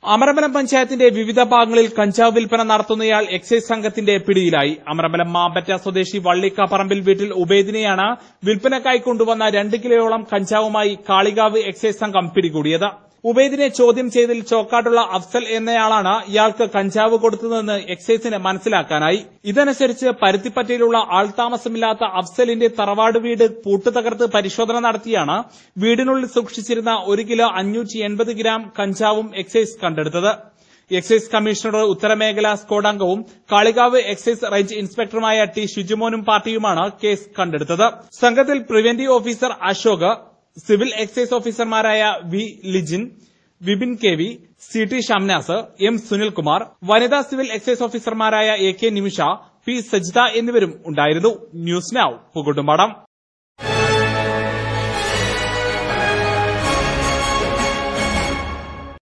അമരമ്പലം പഞ്ചായത്തിന്റെ വിവിധ ഭാഗങ്ങളിൽ കഞ്ചാവ് വിൽപ്പന നടത്തുന്നയാൾ എക്സൈസ് സംഘത്തിന്റെ പിടിയിലായി അമരമ്പലം മാമ്പറ്റ സ്വദേശി വള്ളിക്കാപ്പറമ്പിൽ വീട്ടിൽ ഉബൈദിനെയാണ് വിൽപ്പനക്കായി കൊണ്ടുവന്ന രണ്ട് കിലോയോളം കഞ്ചാവുമായി കാളികാവ് എക്സൈസ് സംഘം പിടികൂടിയത് ഉബൈദിനെ ചോദ്യം ചെയ്തതിൽ ചോക്കാട്ടുള്ള അഫ്സൽ എന്നയാളാണ് ഇയാൾക്ക് കഞ്ചാവ് കൊടുത്തതെന്ന് എക്സൈസിന് മനസ്സിലാക്കാനായി ഇതനുസരിച്ച് പരുത്തിപ്പറ്റയിലുള്ള ആൾതാമസമില്ലാത്ത അഫ്സലിന്റെ തറവാട് വീട് പൂട്ടുതകർത്ത് പരിശോധന നടത്തിയാണ് വീടിനുള്ളിൽ സൂക്ഷിച്ചിരുന്ന ഒരു കിലോ അഞ്ഞൂറ്റി എൺപത് ഗ്രാം കഞ്ചാവും എക്സൈസ് കണ്ടെടുത്തത് എക്സൈസ് കമ്മീഷണറുടെ ഉത്തരമേഖലാ സ്ക്വാഡംഗവും കാളികാവ് എക്സൈസ് റേഞ്ച് ഇൻസ്പെക്ടറുമായ ടി ഷിജുമോനും പാർട്ടിയുമാണ് കേസ് കണ്ടെടുത്തത് സംഘത്തിൽ preventive officer Ashok civil excise ഓഫീസർമാരായ V Lijin Vipin K V C T Shamnas M Sunilkumar വനിതാ സിവിൽ എക്സൈസ് ഓഫീസർമാരായ A K Nimisha P Sajitha എന്നിവരും ഉണ്ടായിരുന്നു ന്യൂസ് നൌ പുകുട്ടുംപാടം